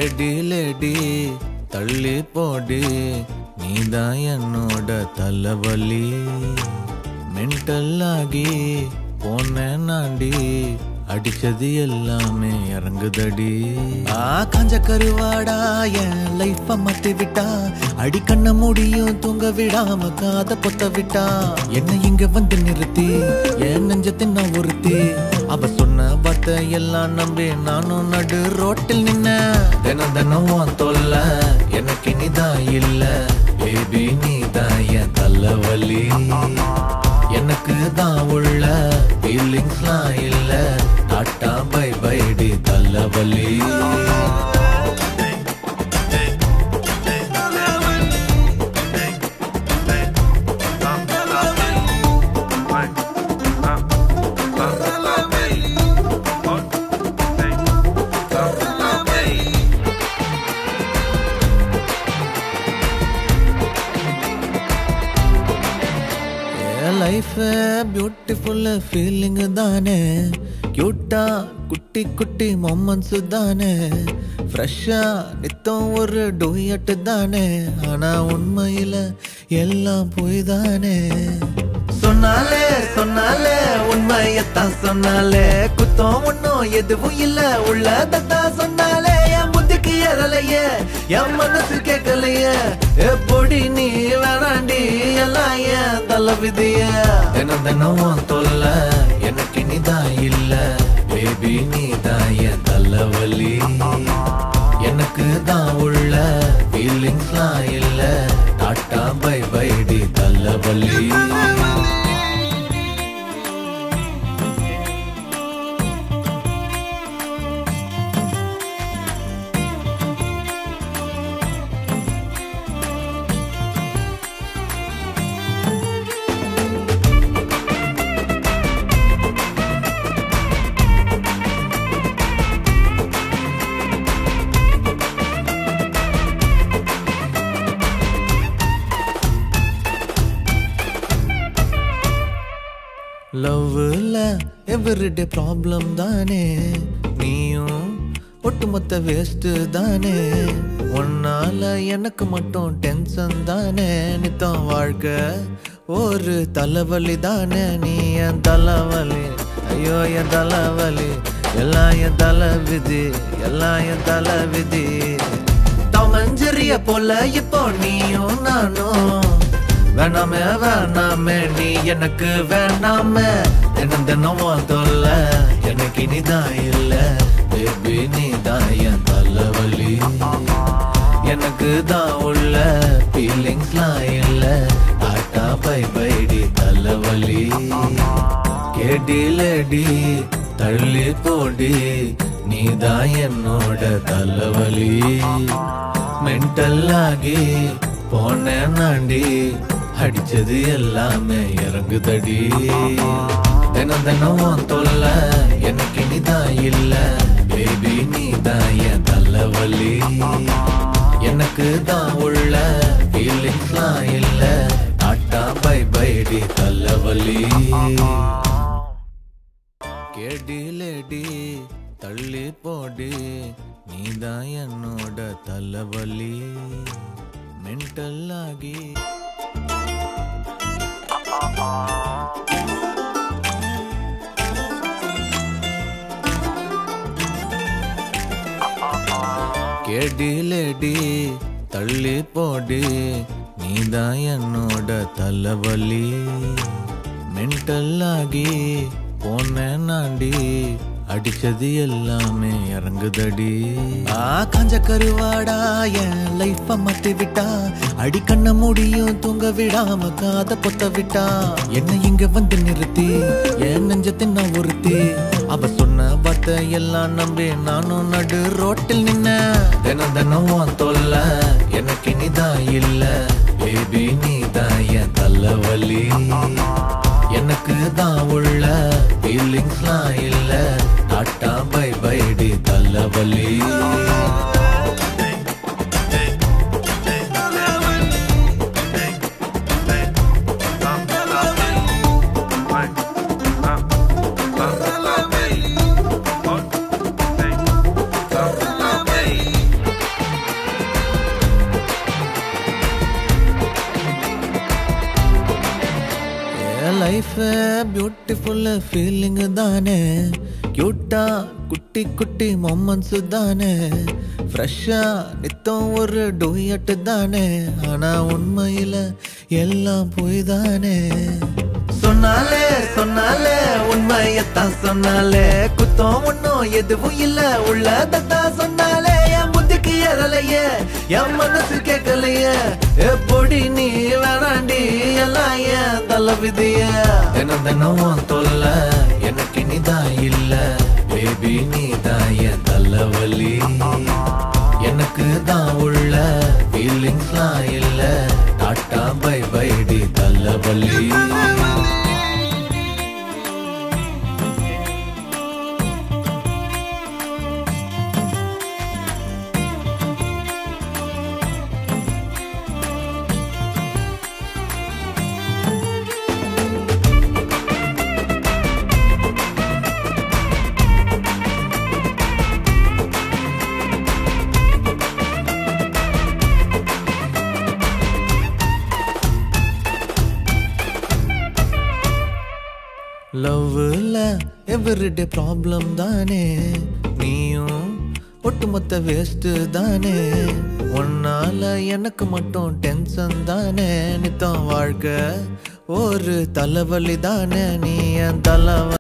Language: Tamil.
கேடி லேடி தள்ளி போடி நீதான் என்னோட தலைவலி மென்டல் ஆகி போனேன் நாண்டி அடிச்சது எல்லாமே இறங்குதடி ஆ காஞ்ச கருவாடா என் லைஃப மாத்தி விட்டா அடி கண்ண முடியும் தூங்க விடாம காத பொத்த விட்டா என்ன இங்க வந்து நிறுத்தி என் நெஞ்சத்தின் நான் ஒருத்தி அவ சொன்ன வார்த்தை எல்லாம் நம்பி நானும் நடு ரோட்டில் நின்ன தினம் தினம் உன் தொல்ல எனக்கு இனிதான் இல்ல பேபி நீதான் என் தலைவலி எனக்கு தான் உள்ள ஃபீலிங்ஸ்லாம் இல்ல டாட்டா பை பைடி தலைவலி லைஃப் பியூட்டிஃபுல் ஃபீலிங் தானே கியூட்டா குட்டி குட்டி மொமெண்ட்ஸ் தானே ஃப்ரெஷ்ஷா நித்தம் ஒரு டூயட்டு தானே ஆனா உண்மையில எல்லாம் போய் தானே சொன்னாலே சொன்னாலே உண்மையத்தான் சொன்னாலே குத்தம் ஒன்னும் எதுவும் இல்ல உள்ளதான் சொன்னாலே என் புத்திக்கு ஏறலையே என் மனசு கேட்கலையே எப்படி நீ வேணாண்டி எல்லாம் ஏன் தலை விதிய தினம் தினம் உன் தொல்ல எனக்கு இனிதான் இல்ல பேபி நீ தான் என் தலைவலி எனக்கு தான் உள்ள ஃபீலிங்ஸ்லாம் இல்ல டாட்டா பை பைடி தலைவலி லவ்ல எவ்ரிடே ப்ராப்ளம் தானே நீயும் ஒட்டுமொத்த வேஸ்ட் தானே உன்னால எனக்கு மட்டும் டென்ஷன் தானே நித்தம் வாழ்க்கை ஒரு தலைவலி தானே நீ என் தலைவலி ஐயோ என் தலைவலி எல்லாம் என் தலை விதி எல்லாம் என் தலை விதி தமஞ்சரிய போல இப்போ நீயும் நானும் வேணாமே வேணாமே நீ எனக்கு வேணாமே தினம் தினம் உன் தொல்ல எனக்கு இனிதான் இல்ல பேபி நீ தான் என் தலைவலி எனக்கு தான் உள்ள ஃபீலிங்ஸ்லாம் இல்ல டாட்டா பை பைடி தலைவலி கேடி லேடி தள்ளி போடி நீதான் என்னோட தலைவலி மென்டல் ஆகி போனேன் நாண்டி அடிச்சது எல்லாமே இறங்குதடி தினம் தினம் உன் தொல்ல எனக்கு இனிதான் இல்ல பேபி நீ தான் என் தலைவலி எனக்கு தான் உள்ள ஃபீலிங்ஸ்லாம் இல்ல டாட்டா பை பைடி தலைவலி கேடி லேடி தள்ளி போடி நீதான் என்னோட தலைவலி மென்டல் ஆகி கேடி லேடி தள்ளி போடி நீதான் என்னோட தலைவலி மென்டல் ஆகி போனேன் நாண்டி அடிச்சது எல்லாமே இறங்குதடி ஆ காஞ்ச கருவாடா என் லைஃப மாத்தி விட்டா அடி கண்ண முடியும் தூங்க விடாம காத பொத்த விட்டா என்ன இங்க வந்து நிறுத்தி என் நெஞ்சத்தின் நான் ஒருத்தி அவ சொன்ன வார்த்தை எல்லாம் நம்பி நானும் நடு ரோட்டில் நின்ன தினம் தினம் உன் தொல்ல எனக்கு இனிதான் இல்ல பேபி நீ தான் என் தலைவலி எனக்கு தான் உள்ள ஃபீலிங்ஸ்லாம் இல்ல டாட்டா பை பைடி தலைவலி லைஃப் பியூட்டிஃபுல் ஃபீலிங் தானே கியூட்டா குட்டி குட்டி மொமெண்ட்ஸ் தானே ஃப்ரெஷ்ஷா நித்தம் ஒரு டூயட்டு தானே ஆனா உண்மையில எல்லாம் போய் தானே சொன்னாலே சொன்னாலே உண்மையத்தான் சொன்னாலே குத்தம் ஒன்னும் எதுவும் இல்ல உள்ளதான் சொன்னாலே என் புத்திக்கு ஏறலையே என் மனசு கேட்கலையே எப்படி நீ வேணாண்டி எல்லாம் ஏன் தலை விதிய தினம் தினம் உன் தொல்ல எனக்கு நீதான் இல்ல பேபி நீதான் என் தலைவலி எனக்கு தான் உள்ள ஃபீலிங்ஸ்லாம் இல்ல டாட்டா பை பைடி தலைவலி லவ்ல எவ்ரிடே ப்ராப்ளம் தானே நீயும் ஒட்டுமொத்த வேஸ்ட் தானே உன்னால எனக்கு மட்டும் டென்ஷன் தானே நித்தம் வாழ்க்கை ஒரு தலைவலி தானே நீ என் தலைவ